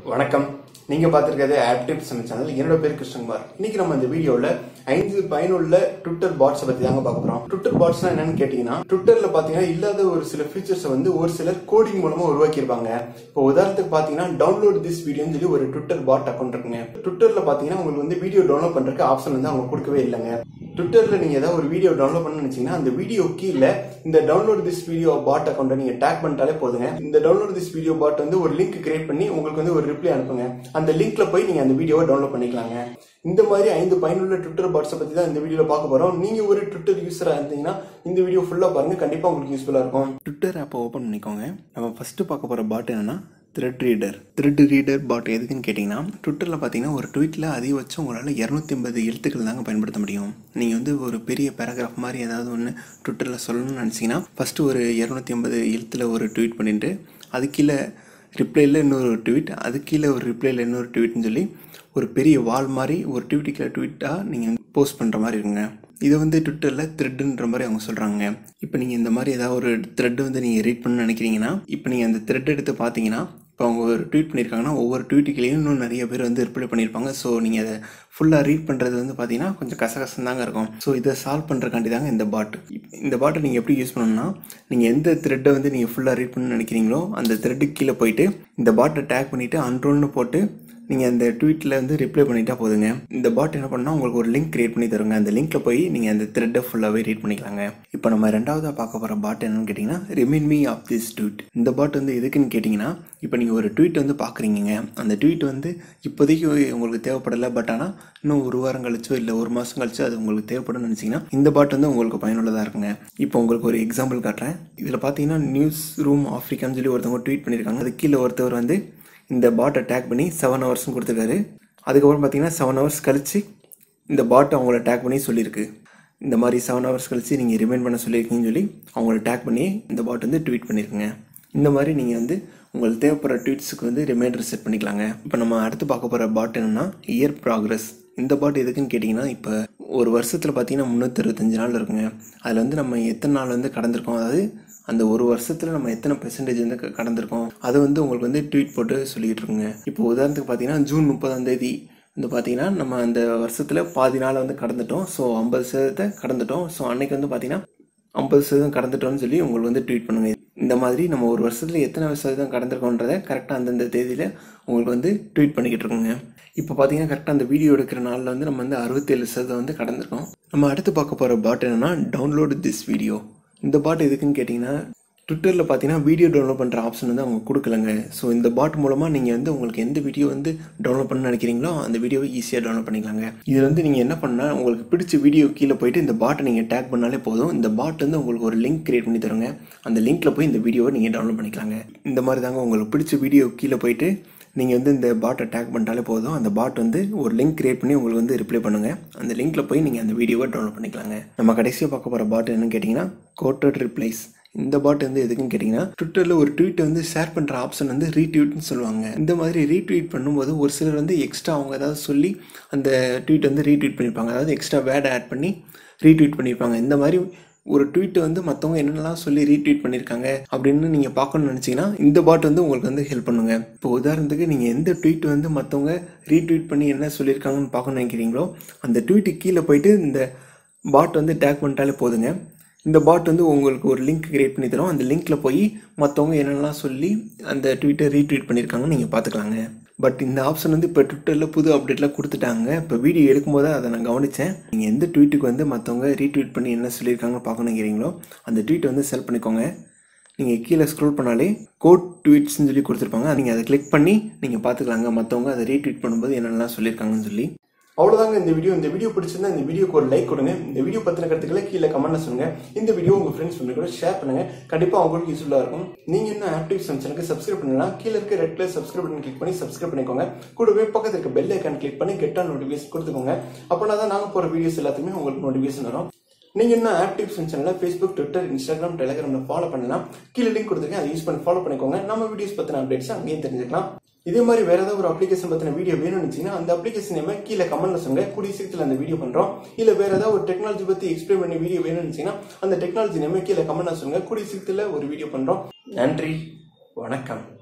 வணக்கம் நீங்க பார்த்திருக்கிறது app tips channel என்னோட பேர் கிருஷ்ணகுமார் இன்னைக்கு நம்ம இந்த வீடியோல ஐந்து பயனுள்ள ட்விட்டர் பாட்ஸ் பத்தி தாங்க பார்க்க போறோம் ட்விட்டர் பாட்ஸ்னா என்னன்னு கேட்டீங்கன்னா ட்விட்டர்ல பாத்தீங்கன்னா இல்லாத ஒரு சில ஃபீச்சர்ஸ் வந்து ஒரு சிலர் கோடிங் மூலமா உருவாக்கியிருப்பாங்க இப்போ உதாரணத்துக்கு பாத்தீங்கன்னா டவுன்லோட் திஸ் வீடியோன்னு சொல்லி ஒரு ட்விட்டர் பாட் அக்கௌண்ட் இருக்குங்க ட்விட்டர்ல பாத்தீங்கன்னா உங்களுக்கு வந்து வீடியோ டவுன்லோட் பண்றதுக்கு ஆப்ஷன் வந்து அவங்க கொடுக்கவே இல்லைங்க ட்விட்டர்ல நீங்க ஏதாவது ஒரு வீடியோ டவுன்லோட் பண்ண நினைச்சீங்கன்னா அந்த வீடியோ கீழே இந்த டவுன்லோட் திஸ் வீடியோ பாட் அக்கௌண்ட்டை நீங்க டேக் பண்ணிட்டாலே போதுங்க இந்த டவுன்லோட் திஸ் வீடியோ பாட் வந்து ஒரு லிங்க் கிரியேட் பண்ணி உங்களுக்கு வந்து ஒரு ரிப்ளை அனுப்புங்க அந்த லிங்க்ல போய் நீங்க அந்த வீடியோவை டவுன்லோட் பண்ணிக்கலாங்க இந்த மாதிரி ஐந்து பயனுள்ள ட்விட்டர் பாட்ஸை பத்தி தான் இந்த வீடியோல பார்க்க போறோம் நீங்க ஒரு ட்விட்டர் யூஸரா இருந்தீங்கன்னா இந்த வீடியோ ஃபுல்லா பாருங்க கண்டிப்பா உங்களுக்கு யூஸ்ஃபுல்லா இருக்கும் ட்விட்டர் ஆப்பை ஓப்பன் பண்ணிக்கோங்க நம்ம ஃபஸ்ட்டு பார்க்க போகிற பாட் என்னன்னா thread reader thread reader bot எதுக்குன்னு கேட்டிங்கன்னா ட்விட்டரில் பார்த்தீங்கன்னா ஒரு ட்வீட்டில் அதிகபட்சம் உங்களால் இரநூத்தி ஐம்பது எழுத்துக்கள் தாங்க பயன்படுத்த முடியும் நீங்கள் வந்து ஒரு பெரிய பேராகிராஃப் மாதிரி ஏதாவது ஒன்று ட்விட்டரில் சொல்லணும்னு நினச்சிங்கன்னா ஃபஸ்ட்டு ஒரு இரநூத்தி ஐம்பது எழுத்தில் ஒரு ட்வீட் பண்ணிட்டு அது கீழே ரிப்ளைல இன்னொரு ட்வீட் அது கீழே ஒரு ரிப்ளைல இன்னொரு ட்வீட்னு சொல்லி ஒரு பெரிய வால் மாதிரி ஒரு ட்வீட்டுக்கு ட்வீட்டாக நீங்கள் போஸ்ட் பண்ணுற மாதிரி இருக்குங்க இதை வந்து ட்விட்டரில் த்ரெட்டுன்ற மாதிரி அவங்க சொல்கிறாங்க இப்போ நீங்கள் இந்த மாதிரி ஏதாவது ஒரு த்ரெட் வந்து நீங்கள் ரீட் பண்ண நினைக்கிறீங்கன்னா இப்போ நீங்கள் அந்த த்ரெட் எடுத்து பார்த்தீங்கன்னா இப்போ அவங்க ஒரு ட்வீட் பண்ணியிருக்காங்கன்னா ஒவ்வொரு ட்வீட்டுக்குலேயும் இன்னும் நிறைய பேர் வந்து ரிப்ளை பண்ணியிருப்பாங்க ஸோ நீங்கள் அதை ஃபுல்லாக ரீட் பண்ணுறது வந்து பார்த்தீங்கன்னா கொஞ்சம் கசகசம் தாங்க இருக்கும் ஸோ இதை சால்வ் பண்ணுறக்காண்டி தாங்க இந்த பாட் இந்த பாட்டை நீங்கள் எப்படி யூஸ் பண்ணணும்னா நீங்கள் எந்த த்ரெட்டை வந்து நீங்கள் ஃபுல்லாக ரீட் பண்ண நினைக்கிறீங்களோ அந்த த்ரெட்டுக்கு கீழே போயிட்டு இந்த பாட்டை டேக் பண்ணிவிட்டு அன்ரோல்னு போட்டு நீங்கள் அந்த ட்வீட்டில் வந்து ரிப்ளை பண்ணிட்டா போதுங்க இந்த பாட் என்ன பண்ணால் உங்களுக்கு ஒரு லிங்க் கிரியேட் பண்ணி தருங்க அந்த லிங்க்கில் போய் நீங்கள் அந்த த்ரெட்டை ஃபுல்லாகவே ரீட் பண்ணிக்கலாங்க இப்போ நம்ம ரெண்டாவதாக பார்க்க போகிற பாட் என்னன்னு கேட்டிங்கன்னா remind me of this tweet இந்த பாட் வந்து எதுக்குன்னு கேட்டிங்கன்னா இப்போ நீங்கள் ஒரு ட்வீட் வந்து பார்க்குறீங்க அந்த ட்வீட் வந்து இப்போதைக்கு உங்களுக்கு தேவைப்படலை பட் ஆனால் இன்னும் ஒரு வாரம் கழிச்சோ இல்லை ஒரு மாதம் கழிச்சோ அது உங்களுக்கு தேவைப்படும்னு நினச்சிங்கன்னா இந்த பாட் வந்து உங்களுக்கு பயனுள்ளதாக இருக்குங்க இப்போ உங்களுக்கு ஒரு எக்ஸாம்பிள் காட்டுறேன் இதில் பார்த்தீங்கன்னா நியூஸ் ரூம் ஆஃப்ரிக்கான்னு சொல்லி ஒருத்தவங்க ட்வீட் பண்ணியிருக்காங்க அது கீழே ஒருத்தவர் வந்து இந்த பாட்டை டேக் பண்ணி செவன் ஹவர்ஸ்னு கொடுத்துருக்காரு அதுக்கப்புறம் பார்த்தீங்கன்னா செவன் ஹவர்ஸ் கழித்து இந்த பாட்டை அவங்கள டேக் பண்ணி சொல்லியிருக்கு இந்த மாதிரி செவன் ஹவர்ஸ் கழித்து நீங்கள் ரிமைண்ட் பண்ண சொல்லியிருக்கீங்கன்னு சொல்லி அவங்கள டேக் பண்ணி இந்த பாட் வந்து ட்வீட் பண்ணியிருக்குங்க இந்த மாதிரி நீங்கள் வந்து உங்களுக்கு தேவைப்படுற ட்வீட்ஸுக்கு வந்து ரிமைண்டர் செட் பண்ணிக்கலாங்க இப்போ நம்ம அடுத்து பார்க்க போகிற பாட் என்னென்னா இயர் ப்ராக்ரஸ் இந்த பாட் எதுக்குன்னு கேட்டிங்கன்னா இப்போ ஒரு வருஷத்தில் பார்த்தீங்கன்னா முந்நூற்றி நாள் இருக்குங்க அதில் வந்து நம்ம எத்தனை நாள் வந்து கடந்திருக்கோம் அதாவது அந்த ஒரு வருஷத்தில் நம்ம எத்தனை பெர்சன்டேஜ் வந்து க- கடந்திருக்கோம் அது வந்து உங்களுக்கு வந்து ட்வீட் போட்டு சொல்லிட்டு இருக்குங்க இப்போ உதாரணத்துக்கு பார்த்தீங்கன்னா ஜூன் முப்பதாம் தேதி வந்து பார்த்தீங்கன்னா நம்ம அந்த வருஷத்தில் பாதி நாளை வந்து கடந்துட்டோம் ஸோ ஐம்பது சதவீதத்தை கடந்துட்டோம் ஸோ அன்னைக்கு வந்து பார்த்தீங்கன்னா ஐம்பது சதவீதம் கடந்துட்டோம்னு சொல்லி உங்களுக்கு வந்து ட்வீட் பண்ணுங்க இந்த மாதிரி நம்ம ஒரு வருஷத்தில் எத்தனை சதவீதம் கடந்திருக்கோன்றதை கரெக்டாக அந்தந்த தேதியில் உங்களுக்கு வந்து ட்வீட் பண்ணிக்கிட்டு இருக்கோங்க இப்போ பார்த்தீங்கன்னா கரெக்டாக அந்த வீடியோ எடுக்கிற நாளில் வந்து நம்ம வந்து அறுபத்தேழு சதவீதம் வந்து கடந்திருக்கோம் நம்ம அடுத்து பார்க்க போகிற பாட் என்னன்னா டவுன்லோடு திஸ் வீடியோ இந்த பாட் எதுக்குன்னு கேட்டிங்கன்னா ட்விட்டரில் பார்த்தீங்கன்னா வீடியோ டவுன்லோட் பண்ணுற ஆப்ஷன் வந்து அவங்க கொடுக்கலங்க ஸோ இந்த பாட் மூலமாக நீங்கள் வந்து உங்களுக்கு எந்த வீடியோ வந்து டவுன்லோட் பண்ண நினைக்கிறீங்களோ அந்த வீடியோவை ஈஸியாக டவுன்லோட் பண்ணிக்கலாங்க இது வந்து நீங்கள் என்ன பண்ணால் உங்களுக்கு பிடிச்ச வீடியோ கீழே போயிட்டு இந்த பாட்டை நீங்கள் டேக் பண்ணாலே போதும் இந்த பாட் வந்து உங்களுக்கு ஒரு லிங்க் கிரியேட் பண்ணி தருங்க அந்த லிங்க்கில் போய் இந்த வீடியோவை நீங்கள் டவுன்லோட் பண்ணிக்கலாங்க இந்த மாதிரி தாங்க உங்களுக்கு பிடிச்ச வீடியோ கீழே போயிட்டு நீங்கள் வந்து இந்த பாட்டை டேக் பண்ணிட்டாலே போதும் அந்த பாட் வந்து ஒரு லிங்க் கிரியேட் பண்ணி உங்களுக்கு வந்து ரிப்ளை பண்ணுங்கள் அந்த லிங்க்கில் போய் நீங்கள் அந்த வீடியோவை டவுன்லோட் பண்ணிக்கலாங்க நம்ம கடைசியாக பார்க்க போகிற பாட் என்னன்னு கேட்டிங்கன்னா கோட்டட் ரிப்ளைஸ் இந்த பாட் வந்து எதுக்குன்னு கேட்டிங்கன்னா ட்விட்டரில் ஒரு ட்வீட்டை வந்து ஷேர் பண்ணுற ஆப்ஷன் வந்து ரீட்வீட்னு சொல்லுவாங்க இந்த மாதிரி ரீட்வீட் பண்ணும்போது ஒரு சிலர் வந்து எக்ஸ்ட்ரா அவங்க ஏதாவது சொல்லி அந்த ட்வீட் வந்து ரீட்வீட் பண்ணியிருப்பாங்க அதாவது எக்ஸ்ட்ரா வேர்ட் ஆட் பண்ணி ரீட்வீட் பண்ணியிருப்பாங்க இந்த மாதிரி ஒரு ட்வீட்டை வந்து மற்றவங்க என்னென்னலாம் சொல்லி ரீட்வீட் பண்ணியிருக்காங்க அப்படின்னு நீங்கள் பார்க்கணும்னு நினச்சிங்கன்னா இந்த பாட் வந்து உங்களுக்கு வந்து ஹெல்ப் பண்ணுங்க இப்போ உதாரணத்துக்கு நீங்கள் எந்த ட்வீட் வந்து மற்றவங்க ரீட்வீட் பண்ணி என்ன சொல்லியிருக்காங்கன்னு பார்க்கணும்னு நினைக்கிறீங்களோ அந்த ட்வீட்டுக்கு கீழே போயிட்டு இந்த பாட் வந்து டேக் பண்ணிட்டாலே போதுங்க இந்த பாட் வந்து உங்களுக்கு ஒரு லிங்க் கிரியேட் பண்ணி தரும் அந்த லிங்க்ல போய் மற்றவங்க என்னென்னலாம் சொல்லி அந்த ட்வீட்டை ரீட்வீட் பண்ணியிருக்காங்கன்னு நீங்கள் பார்த்துக்கலாங்க பட் இந்த ஆப்ஷன் வந்து இப்போ ட்விட்டரில் புது அப்டேட்லாம் கொடுத்துட்டாங்க இப்போ வீடியோ எடுக்கும்போது அதை நான் கவனித்தேன் நீங்கள் எந்த ட்வீட்டுக்கு வந்து மற்றவங்க ரீட்வீட் பண்ணி என்ன சொல்லியிருக்காங்கன்னு பார்க்கணுங்கிறீங்களோ அந்த ட்வீட்டை வந்து செல் பண்ணிக்கோங்க நீங்கள் கீழே ஸ்க்ரோல் பண்ணாலே கோட் ட்வீட்ஸ்னு சொல்லி கொடுத்துருப்பாங்க நீங்கள் அதை கிளிக் பண்ணி நீங்கள் பார்த்துக்கலாங்க மற்றவங்க அதை ரீட்வீட் பண்ணும்போது என்னென்னலாம் சொல்லியிருக்காங்கன்னு சொல்லி அவ்வளவுதாங்க இந்த வீடியோ இந்த வீடியோ பிடிச்சிருந்தா இந்த வீடியோக்கு ஒரு லைக் கொடுங்க இந்த வீடியோ பத்தின கருத்துக்களை கீழே கமெண்ட்ல சொல்லுங்க இந்த வீடியோ உங்க ஃப்ரெண்ட்ஸ் பண்ணி கூட ஷேர் பண்ணுங்க கண்டிப்பா அவங்களுக்கு யூஸ்ஃபுல்லா இருக்கும் நீங்க இன்னும் ஆக்டிவ் சேனலுக்கு சப்ஸ்கிரைப் பண்ணலாம் கீழே இருக்க red colour subscribe button click பண்ணி சப்ஸ்கிரைப் பண்ணிக்கோங்க கூடவே பக்கத்துல இருக்க பெல் ஐக்கான் கிளிக் பண்ணி கெட் ஆன் நோட்டிஃபிகேஷன் கொடுத்துக்கோங்க அப்பனா தான் நாங்க போற வீடியோஸ் எல்லாத்துக்குமே உங்களுக்கு நோட்டிஃபிகேஷன் வரும் நீங்க இன்னும் ஆக்டிவ் சேனல்ல ஃபேஸ்புக் ட்விட்டர் இன்ஸ்டாகிராம் டெலிகிராம்ல ஃபாலோ பண்ணலாம் கீழே லிங்க் கொடுத்துருக்கேன் அதை யூஸ் பண்ணி ஃபாலோ பண்ணிக்கோங்க நம்ம வீடியோஸ் பத்தின அப்டேட்ஸ் அங்கேயும் தெரிஞ்சுக்கலாம் இதே மாதிரி வேற ஏதாவது ஒரு அப்ளிகேஷன் பத்தின வீடியோ வேணும்னு நினைச்சீங்கன்னா அந்த அப்ளிகேஷன் நேம கீழே கமெண்ட்ல சொல்லுங்க கூடிய சீக்கிரத்தில் அந்த வீடியோ பண்றோம் இல்ல வேற ஏதாவது ஒரு டெக்னாலஜி பத்தி எக்ஸ்பிளைன் பண்ணி வீடியோ வேணும்னு நினைச்சீங்கன்னா அந்த டெக்னாலஜி நேம கீழே கமெண்ட்ல சொல்லுங்க கூடிய சீக்கிரத்தில் ஒரு வீடியோ பண்றோம் நன்றி வணக்கம்